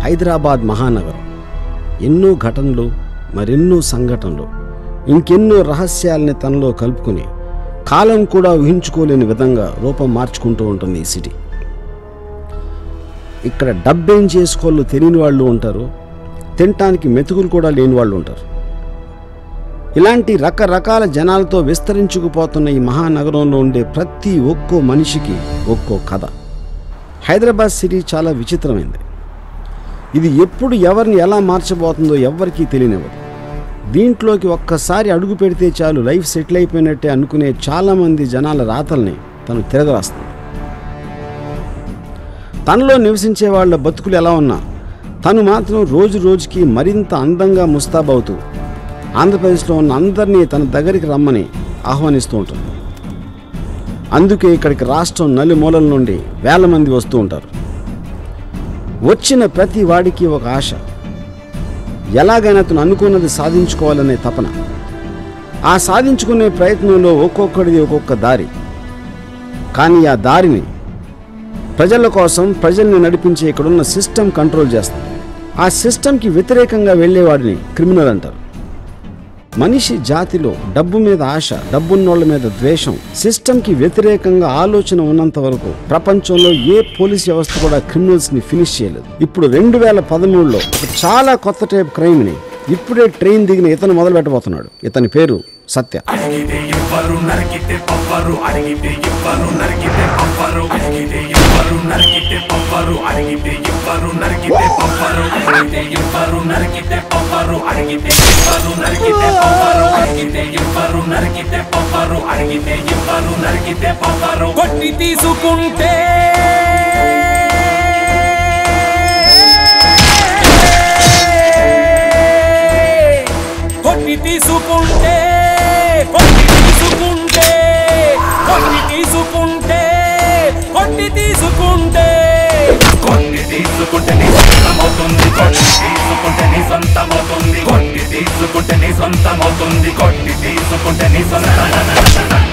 హైదరాబాద్ మహానగరం ఎన్నో ఘటనలు మరెన్నో సంఘటనలు ఇంకెన్నో రహస్యాల్ని తనలో కలుపుకుని కాలం కూడా ఊహించుకోలేని విధంగా రూపం మార్చుకుంటూ ఉంటుంది ఈ సిటీ ఇక్కడ డబ్బేం చేసుకోవాలో తెలియని వాళ్ళు ఉంటారు తినటానికి మెతుకులు కూడా లేని వాళ్ళు ఉంటారు ఇలాంటి రకరకాల జనాలతో విస్తరించుకుపోతున్న ఈ మహానగరంలో ఉండే ప్రతి ఒక్కో మనిషికి ఒక్కో కథ హైదరాబాద్ సిటీ చాలా విచిత్రమైంది ఇది ఎప్పుడు ఎవరిని ఎలా మార్చబోతుందో ఎవ్వరికీ తెలియనివ్వదు దీంట్లోకి ఒక్కసారి అడుగు పెడితే చాలు లైఫ్ సెటిల్ అయిపోయినట్టే అనుకునే చాలామంది జనాల రాతల్ని తను తిరగరాస్తుంది తనలో నివసించే వాళ్ళ బతుకులు ఎలా ఉన్నా తను మాత్రం రోజు రోజుకి మరింత అందంగా ముస్తాబవుతూ ఆంధ్రప్రదేశ్లో ఉన్న అందరినీ తన దగ్గరికి రమ్మని ఆహ్వానిస్తూ ఉంటుంది అందుకే ఇక్కడికి రాష్ట్రం నలుమూలల నుండి వేల మంది వస్తూ ఉంటారు వచ్చిన ప్రతి వాడికి ఒక ఆశ ఎలాగైనా అతను అనుకున్నది సాధించుకోవాలనే తపన ఆ సాధించుకునే ప్రయత్నంలో ఒక్కొక్కడిది ఒక్కొక్క దారి కానీ ఆ దారిని ప్రజల కోసం ప్రజల్ని నడిపించే ఇక్కడున్న సిస్టమ్ కంట్రోల్ చేస్తుంది ఆ సిస్టమ్కి వ్యతిరేకంగా వెళ్ళేవాడిని క్రిమినల్ అంటారు మనిషి జాతిలో డబ్బు మీద ఆశ డబ్బున్నోళ్ళ మీద ద్వేషం సిస్టమ్కి వ్యతిరేకంగా ఆలోచన ఉన్నంత వరకు ప్రపంచంలో ఏ పోలీస్ వ్యవస్థ కూడా క్రిమినల్స్ ని ఫినిష్ చేయలేదు ఇప్పుడు రెండు వేల పదమూడులో ఒక చాలా కొత్త టైప్ క్రైమ్ ని ఇప్పుడే ట్రైన్ దిగిన ఇతను మొదలు పెట్టబోతున్నాడు ఇతని పేరు సత్య అడిగితే ఎవ్వరు నరికితే పవ్వరు అడిగితే ఎవ్వరు నరికితే పవ్వరు అడిగితే ఎవ్వరు నరికితే పవ్వరు అడిగితే ఎవ్వరు నరికితే పవ్వరు అడిగితే ఎవ్వరు నరికితే పవ్వరు అడిగితే ఎవ్వరు నరికితే పవ్వరు అడిగితే ఎవ్వరు నరికితే పవ్వరు అడిగితే ఎవ్వరు నరికితే పవ్వరు కొట్టి తీసుకుంటే కొట్టి తీసుకుంటే కొట్టి తీసుకుంటే కొట్టి తీసుకుంటే కొట్టి తీసుకుంటే కొట్టి తీసుకుంటే నీ సొంతమవుతుంది కొట్టి తీసుకుంటే నీ సొంతమవుతుంది కొట్టి తీసుకుంటే నీ సొంతమవుతుంది కొట్టి తీసుకుంటే నీ సొంత